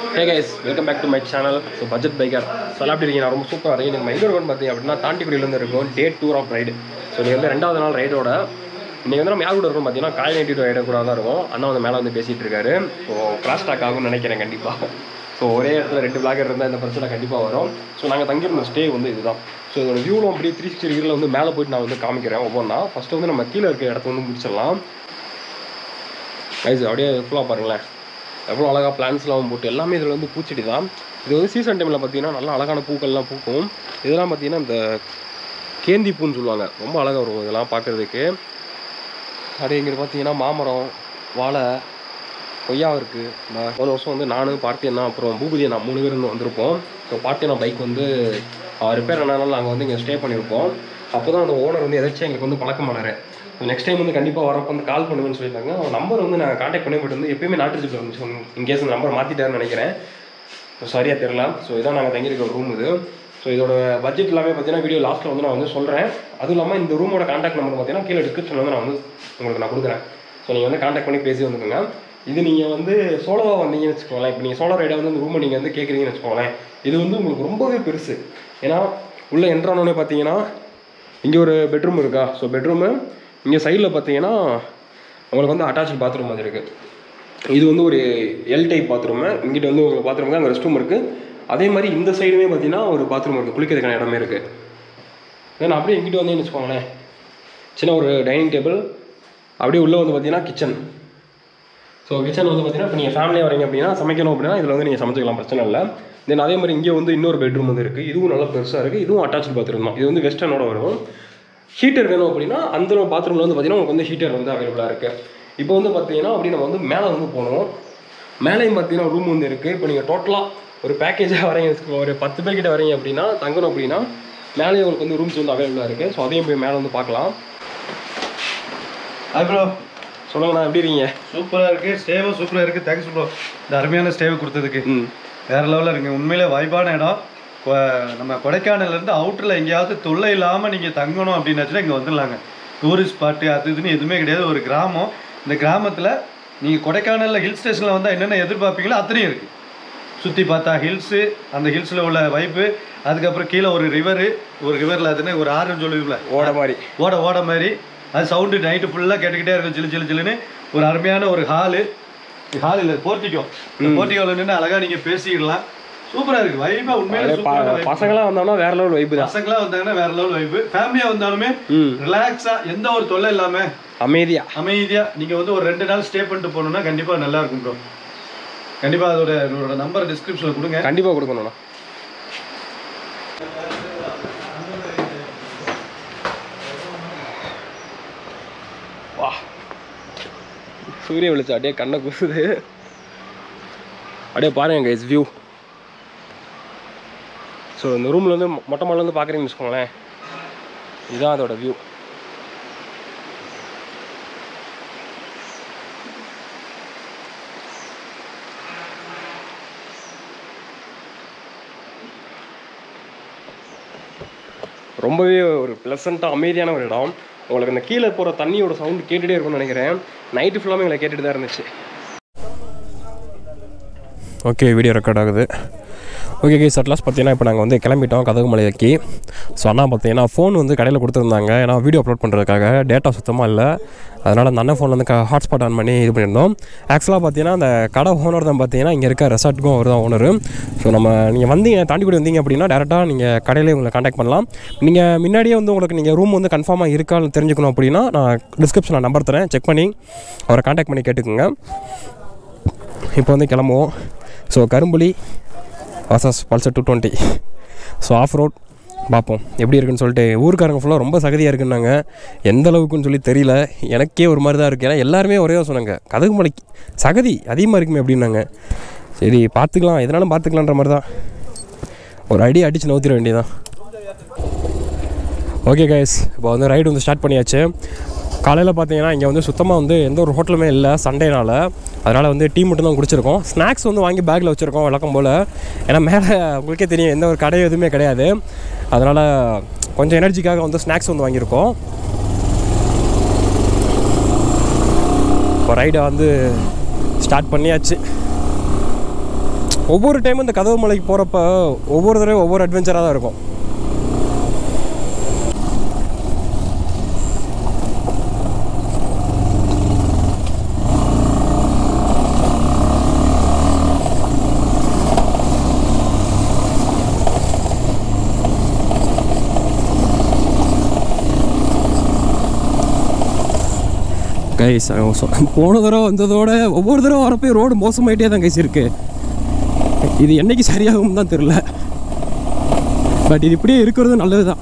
Hey guys welcome back to my channel so budget biker so எல்லாம் எப்படி இருக்கீங்க நான் ரொம்ப சூப்பராக இருக்கேன் நம்ம எங்கே இருக்கோம்னு பார்த்தீங்க அப்படின்னா தாண்டிக்குடியிலேருந்து இருக்கும் day tour of ride so நீங்கள் வந்து ரெண்டாவது நாள் ரைடோட இன்றைக்கி வந்து நம்ம யார் கூட இருக்கோம் பார்த்தீங்கன்னா காய் நைட்டி ரைடர் கூட தான் இருக்கும் அண்ணா வந்து மேலே வந்து பேசிகிட்டு இருக்காரு ஸோ கிராஸ் டாக் ஆகும்னு நினைக்கிறேன் கண்டிப்பாக ஸோ ஒரே இடத்துல ரெண்டு பிளாகர் இருந்தால் இந்த பிரச்சனை கண்டிப்பாக வரும் ஸோ நாங்கள் தங்கியிருந்த ஸ்டே வந்து இதுதான் ஸோ இதோட வியூவில் அப்படி த்ரீ சிக்ஸ்டி டிகிரியில் வந்து மேலே போயிட்டு நான் வந்து காமிக்கிறேன் ஒவ்வொன்றா ஃபஸ்ட்டு வந்து நம்ம கீழே இருக்க இடத்த வந்து முடிச்சிடலாம் கைஸ் அப்படியே ஃபுல்லாக பாருங்களேன் எவ்வளோ அழகாக பிளான்ஸ்லாம் போட்டு எல்லாமே இதில் வந்து பூச்செடி தான் இது வந்து சீசன் டைமில் பார்த்தீங்கன்னா நல்லா அழகான பூக்கள்லாம் பூக்கும் இதெல்லாம் பார்த்தீங்கன்னா இந்த கேந்தி பூன்னு சொல்லுவாங்க ரொம்ப அழகாக இருக்கும் இதெல்லாம் பார்க்குறதுக்கு அப்படியே இங்கே பார்த்தீங்கன்னா மாமரம் வாழை கொய்யா இருக்குது போன வருஷம் வந்து நானும் பார்த்தியண்ணா அப்புறம் பூபதி அண்ணா மூணு பேர் வந்து வந்திருப்போம் ஸோ பார்த்தியண்ணா பைக் வந்து ரிப்பேர் ஆனாலும் நாங்கள் வந்து இங்கே ஸ்டே பண்ணியிருப்போம் அப்போ தான் அந்த ஓனர் வந்து எதாச்சும் எங்களுக்கு வந்து பழக்கமானார் நெக்ஸ்ட் டைம் வந்து கண்டிப்பாக வரப்போ வந்து கால் பண்ணுவேன்னு சொல்லியிருந்தாங்க அவங்க நம்பர் வந்து நான் காண்டாக்ட் பண்ணி போட்டு வந்து எப்பயுமே நாட்டு ஜிப்பில் இருந்துச்சு இன்கேஸ் அந்த நம்பர் மாற்றிட்டாருன்னு நினைக்கிறேன் ஸோ சரியாக தெரியல ஸோ இதான் நாங்கள் தங்கியிருக்க ரூம் இது ஸோ இதோட பட்ஜெட் எல்லாமே பார்த்தீங்கன்னா வீடியோ லாஸ்ட்டில் வந்து நான் வந்து சொல்கிறேன் அதுவும் இல்லாமல் இந்த ரூமோட காண்டாக்ட் நம்பர் பார்த்தீங்கன்னா கீழே டிஸ்கிரிப்ஷனில் வந்து நான் வந்து உங்களுக்கு நான் கொடுக்குறேன் ஸோ நீங்கள் வந்து காண்டாக்ட் பண்ணி பேசி வந்துக்கோங்க இது நீங்கள் வந்து சோலோவாக வந்தீங்கன்னு வச்சுக்கோங்களேன் இப்போ நீங்கள் சோலோ ரைடாக வந்து இந்த ரூமை நீங்கள் வந்து கேட்குறீங்கன்னு வச்சுக்கோங்களேன் இது வந்து உங்களுக்கு ரொம்பவே பெருசு ஏன்னா உள்ளே என்ட்ரானோடனே பார்த்தீங்கன்னா இங்கே ஒரு பெட்ரூம் இருக்கா ஸோ பெட்ரூமு இங்கே சைடில் பார்த்தீங்கன்னா உங்களுக்கு வந்து அட்டாச்சு பாத்ரூம் மாதிரி இருக்குது இது வந்து ஒரு எல் டைப் பாத்ரூமு இங்கிட்ட வந்து உங்களுக்கு பாத்ரூம் அங்கே ரெஸ்ட் ரூம் இருக்குது அதே மாதிரி இந்த சைடுமே பார்த்தீங்கன்னா ஒரு பாத்ரூம் இருக்குது குளிக்கிறதுக்கான இடமே இருக்குது தென் அப்படியே இங்கிட்ட வந்தீங்கன்னு வச்சுக்கோங்களேன் சின்ன ஒரு டைனிங் டேபிள் அப்படியே உள்ளே வந்து பார்த்தீங்கன்னா கிச்சன் ஸோ கிச்சன் வந்து பார்த்தீங்கன்னா இப்போ நீங்கள் ஃபேமிலியாக வரீங்க அப்படின்னா சமைக்கணும் அப்படின்னா இதில் வந்து நீங்கள் சமைச்சிக்கலாம் பிரச்சனை இல்லை தென் அதே மாதிரி இங்கே வந்து இன்னொரு பெட்ரூம் வந்து இருக்குது இதுவும் நல்லா பெருசாக இருக்குது இதுவும் அட்டாச் பாத்ரூம் தான் இது வந்து வெஸ்டர்னோட வரும் ஹீட்டர் வேணும் அப்படின்னா அந்த பாத்ரூமில் வந்து பார்த்தீங்கன்னா உங்களுக்கு வந்து ஹீட்டர் வந்து அவைலபிளாக இருக்குது இப்போ வந்து பார்த்தீங்கன்னா அப்படி நம்ம வந்து மேலே வந்து போகணும் மேலேயும் பார்த்தீங்கன்னா ரூம் வந்து இருக்குது இப்போ நீங்கள் டோட்டலாக ஒரு பேக்கேஜாக வரீங்க வச்சுக்கோங்க ஒரு பத்து பேர் கிட்ட வரீங்க அப்படின்னா தங்கணும் அப்படின்னா மேலேயும் உங்களுக்கு வந்து ரூம்ஸ் வந்து அவைலபிளாக இருக்குது ஸோ அதையும் போய் மேலே வந்து பார்க்கலாம் ஹாய் ப்ரோ சொல்லுங்கண்ணா எப்படி இருக்கீங்க சூப்பராக இருக்குது ஸ்டேவும் சூப்பராக இருக்குது தேங்க்ஸ் ப்ரோ இந்த அருமையான ஸ்டேவை கொடுத்ததுக்கு ம் வேற லெவலில் இருக்குங்க உண்மையிலே வைபான இடம் கொ- நம்ம கொடைக்கானல்லேருந்து அவுட்டரில் எங்கேயாவது தொல்லை இல்லாமல் நீங்கள் தங்கணும் அப்படின்னாச்சுன்னா இங்கே வந்துடலாங்க டூரிஸ்ட் ஸ்பாட்டு அது இதுன்னு எதுவுமே கிடையாது ஒரு கிராமம் இந்த கிராமத்தில் நீங்கள் கொடைக்கானலில் ஹில் ஸ்டேஷனில் வந்தால் என்னென்ன எதிர்பார்ப்பீங்களோ அத்தனையும் இருக்குது சுற்றி பார்த்தா ஹில்ஸு அந்த ஹில்ஸில் உள்ள வைப்பு அதுக்கப்புறம் கீழே ஒரு ரிவரு ஒரு ரிவரில் அதுன்னு ஒரு ஆறுன்னு சொல்லுவீங்களா ஓட மாதிரி ஓட ஓட மாதிரி அது சவுண்டு நைட்டு ஃபுல்லாக கேட்டுக்கிட்டே இருக்கும் சிலு சிலு சிலுன்னு ஒரு அருமையான ஒரு ஹாலு ஹால் இல்லை போர்ட்டிக்கோ இந்த போர்ட்டிக்கோவில் நின்று அழகாக நீங்கள் பேசிக்கலாம் சூப்பராக இருக்குது வைப்பாக உண்மையிலே அப்படியே சூப்பரான ப- vibe. பசங்களாம் வந்தோம்னா வேற லெவல் வைப்பு தான் பசங்களாம் வந்தாங்கன்னா வேற லெவல் வைப்பு ஃபேமிலியாக வந்தாலுமே ம் ரிலாக்ஸாக எந்த ஒரு தொல்லை இல்லாமல் அமைதியா அமைதியாக நீங்கள் வந்து ஒரு ரெண்டு நாள் ஸ்டே பண்ணிட்டு போகணுன்னா கண்டிப்பாக நல்லா இருக்கும் ப்ரோ கண்டிப்பாக அதோட என்னோட நம்பர் டிஸ்கிரிப்ஷனில் கொடுங்க கண்டிப்பாக கொடுக்கணும்ண்ணா வா சூரிய வெளிச்சம் அப்படியே கண்ணை குசுது அப்படியே பாருங்க கைஸ் வியூ ஸோ இந்த ரூமில் வந்து மொ- மொட்டை மாடிலேருந்து பார்க்குறீங்கன்னு வச்சுக்கோங்களேன் இதுதான் அதோட வியூ ரொம்பவே ஒரு ப்ளசண்ட்டாக அமைதியான ஒரு இடம் உங்களுக்கு இந்த கீழே போகிற தண்ணியோட சவுண்டு கேட்டுகிட்டே இருக்கும்னு நினைக்கிறேன் நைட்டு ஃபுல்லாமே எங்களை கேட்டுட்டு தான் இருந்துச்சு ஓகே வீடியோ ரெக்கார்ட் ஆகுது ஓகே கேஸ் அட்லாஸ் பார்த்தீங்கன்னா இப்போ நாங்கள் வந்து கிளம்பிட்டோம் கதகு மலைக்கு ஸோ அண்ணா பார்த்தீங்கன்னா ஃபோன் வந்து கடையில் கொடுத்துருந்தாங்க ஏன்னா வீடியோ அப்லோட் பண்ணுறதுக்காக டேட்டா சுத்தமாக இல்லை அதனால் அந்த அண்ணன் ஃபோனில் வந்து ஹாட்ஸ்பாட் ஆன் பண்ணி இது பண்ணியிருந்தோம் ஆக்சுவலாக பார்த்தீங்கன்னா அந்த கடை ஓனர் தான் பார்த்தீங்கன்னா இங்கே இருக்க ரெசார்ட்டுக்கும் அவர் தான் ஓனர் ஸோ நம்ம நீங்கள் வந்தீங்க தாண்டிக்குடி வந்தீங்க அப்படின்னா டேரெக்டாக நீங்கள் கடையிலே உங்களை காண்டாக்ட் பண்ணலாம் நீங்கள் முன்னாடியே வந்து உங்களுக்கு நீங்கள் ரூம் வந்து கன்ஃபார்மாக இருக்கான்னு தெரிஞ்சுக்கணும் அப்படின்னா நான் டிஸ்கிரிப்ஷனில் நம்பர் தரேன் செக் பண்ணி அவரை காண்டாக்ட் பண்ணி கேட்டுக்கோங்க இப்போ வந்து கிளம்புவோம் ஸோ கரும்புலி வாசஸ் Pulsar two twenty so off road பார்ப்போம் எப்படி இருக்குன்னு சொல்லிட்டு ஊருக்காரங்க ஃபுல்லாக ரொம்ப சகதியாக இருக்குன்னாங்க எந்த அளவுக்குன்னு சொல்லி தெரியல எனக்கே ஒரு மாதிரி தான் இருக்குது ஏன்னா எல்லாருமே ஒரே சொன்னாங்க கதகு மலைக்கு சகதி அதிகமாக இருக்குமே அப்படின்னாங்க சரி பார்த்துக்கலாம் எதனாலும் பார்த்துக்கலான்ற மாதிரி தான் ஒரு அடி அடித்து நவுத்திர வேண்டியதான் ஓகே கைஸ் இப்போ வந்து ரைடு வந்து ஸ்டார்ட் பண்ணியாச்சு காலையில் பார்த்தீங்கன்னா இங்கே வந்து சுத்தமாக வந்து எந்த ஒரு ஹோட்டலுமே இல்லை சண்டேனால அதனால் வந்து டீ மட்டும் தான் குடிச்சிருக்கோம் ஸ்நாக்ஸ் வந்து வாங்கி பேக்கில் வச்சுருக்கோம் வழக்கம் போல் ஏன்னா மேலே உங்களுக்கே தெரியும் எந்த ஒரு கடை எதுவுமே கிடையாது அதனால் கொஞ்சம் எனர்ஜிக்காக வந்து ஸ்நாக்ஸ் வந்து வாங்கியிருக்கோம் இப்போ ரைடை வந்து ஸ்டார்ட் பண்ணியாச்சு ஒவ்வொரு டைமும் இந்த கதவு மலைக்கு போகிறப்ப ஒவ்வொரு தடவை ஒவ்வொரு அட்வென்ச்சராக தான் இருக்கும் கைஸ் போன தடவை வந்ததோட ஒவ்வொரு தடவை வரப்போ ரோடு மோசமாயிட்டே தான் கைஸ் இருக்கு இது என்னைக்கு சரியாகும் தான் தெரில பட் இது இப்படியே இருக்கிறது நல்லது தான்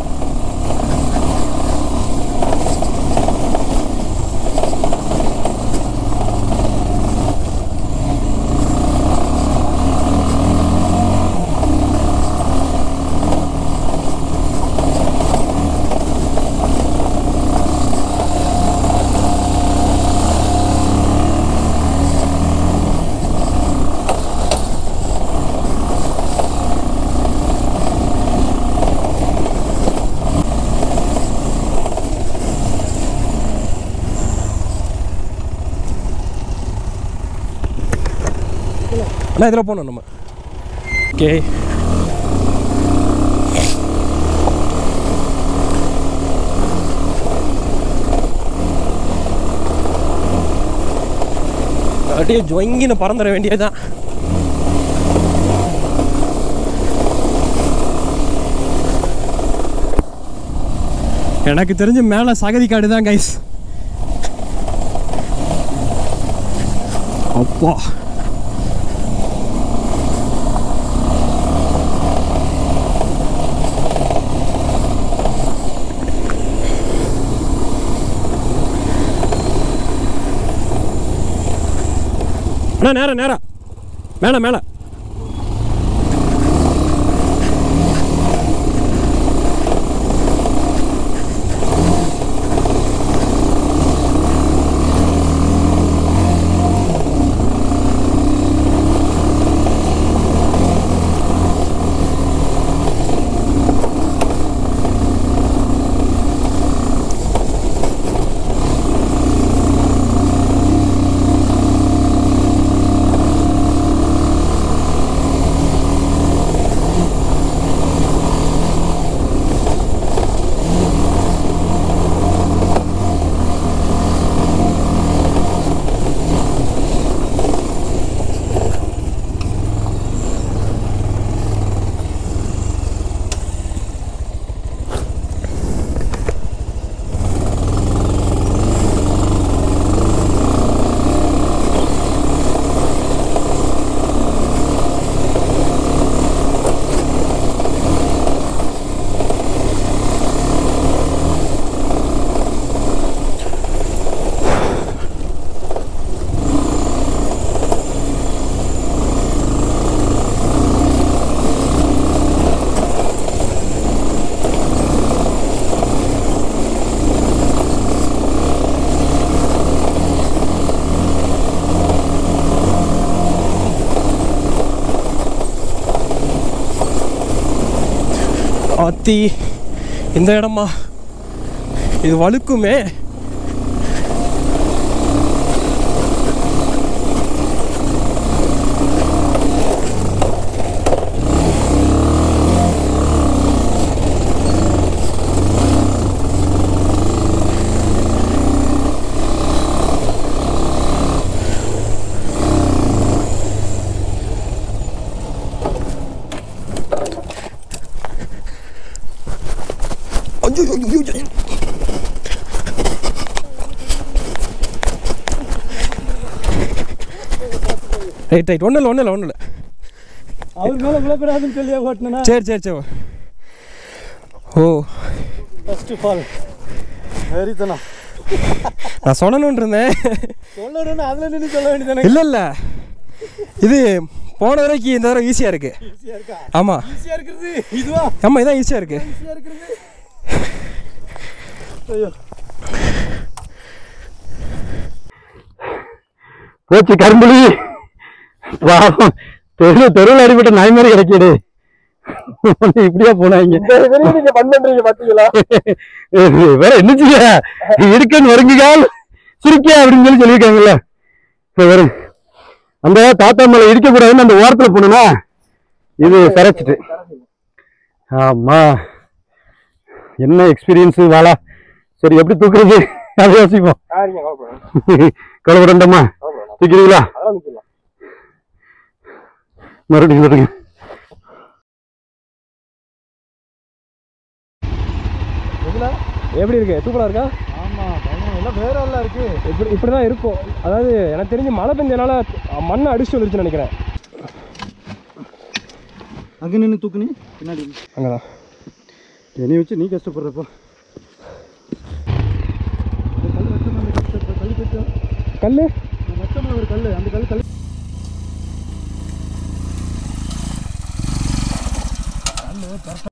அண்ணா இதில் போகணும் நம்ம ஓகே அப்படியே ஜொங்கின்னு பறந்துட வேண்டியதுதான் எனக்கு தெரிஞ்சு மேலே சகதி காடு தான் கைஸ் அப்பா அண்ணா நேரம் நேரம் மேலே மேலே ஆத்தி இந்த இடமா இது வழுக்குமே ஐயோ ஐயோ ஐயோ ரைட் ரைட் ஒன்றும் இல்லை ஒன்றும் இல்லை ஒன்றும் இல்லை அவர் மேலே விழக்கூடாதுன்னு சொல்லி ஓட்டினா சரி சரி சரி ஓ ஃபர்ஸ்ட் ஆஃப் ஆல் வெறித்தனம் நான் சொல்லணும்னு இருந்தேன் சொல்லணும்னு அதில் நின்று சொல்ல வேண்டியதானே இல்லை இல்லை இது போன தடவைக்கு இந்த தடவை ஈஸியாக இருக்கு ஈஸியாக இருக்கா ஆமாம் ஈஸியாக இருக்கிறது இதுவா ஆமாம் இதான் ஈஸியாக இருக்கு ஈஸியாக இருக்கிறது ஐயோ போச்சு கரும்புலி பாவம் தெரு தெருவில் அடிபட்ட நாய் மாதிரி கிடைக்கிடு இப்படியா போனாங்க நீங்க பண்றீங்க பாத்தீங்களா வேற என்ன செய்ய இருக்கன் வருங்குகால் சிரிக்க அப்படின்னு சொல்லி சொல்லியிருக்காங்கல்ல இப்ப வரும் அந்த தாத்தா மேல இடிக்க கூடாதுன்னு அந்த ஓரத்துல போனா இது கரைச்சிட்டு ஆமா என்ன எக்ஸ்பீரியன்ஸ் வாழா சரி எப்படி தூக்குறது அதை யோசிப்போம் சரிங்க கவலைப்படாது கவலைப்படண்டமா தூக்கிறீங்களா அதெல்லாம் நிற்கலாம் மறுபடியும் விடுங்க எப்படி இருக்கு சூப்பரா இருக்கா ஆமா பயங்கரம் எல்லாம் வேற எல்லாம் இருக்கு இப்படி இப்படி தான் இருக்கும் அதாவது எனக்கு தெரிஞ்சு மழை பெஞ்சனால மண்ணை அடிச்சு வந்துருச்சுன்னு நினைக்கிறேன் அங்க நின்று தூக்குனி பின்னாடி அங்கதான் என்னை வச்சு நீ கஷ்டப்படுறப்போ கல் மொத்தமாக ஒரு கல் அந்த கல் கல்